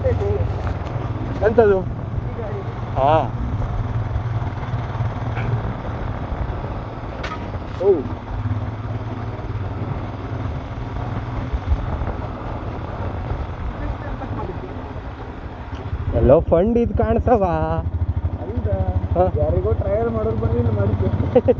ಎಂಥದ್ದು ಹಾಂ ಓ ಎಲ್ಲೋ ಫಂಡ್ ಇದು ಕಾಣಿಸವ ಹಾ. ಯಾರಿಗೋ ಟ್ರಯಲ್ ಮಾಡೋದು ಬಂದು ಇಲ್ಲಿ ಮಾಡಿದ್ದೆ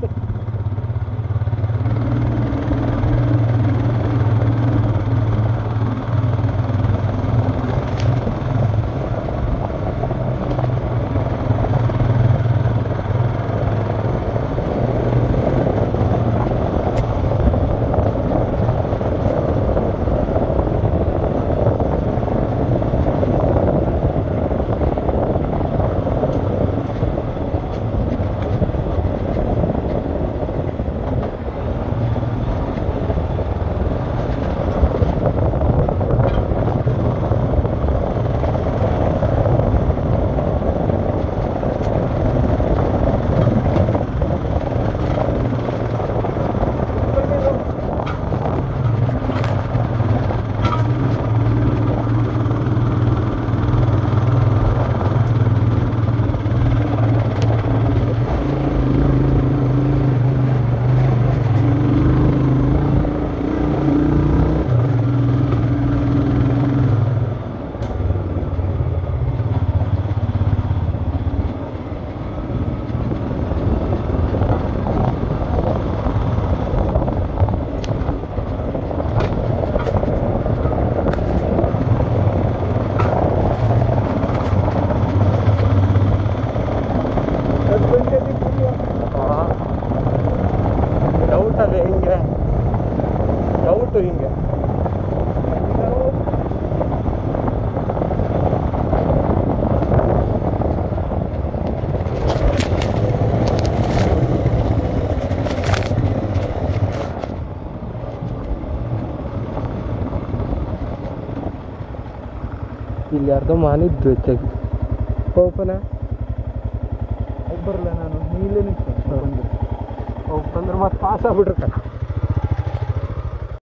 ಡೌಟ್ ಅದೇ ಹಿಂಗೆ ಡೌಟು ಹಿಂಗೆ ಇಲ್ಲಿ ಯಾರ್ದೋ ಮಾನಿದ್ದು ಹೆಚ್ಚಾಗಿ ಓಪನ ಬರಲ್ಲ ನಾನು ನೀಲೇ ನಿಂತು ಓಪನ್ ಅಂದ್ರೆ ಮತ್ತೆ ಪಾಸ್ ಆಗ್ಬಿಟ್ರೆ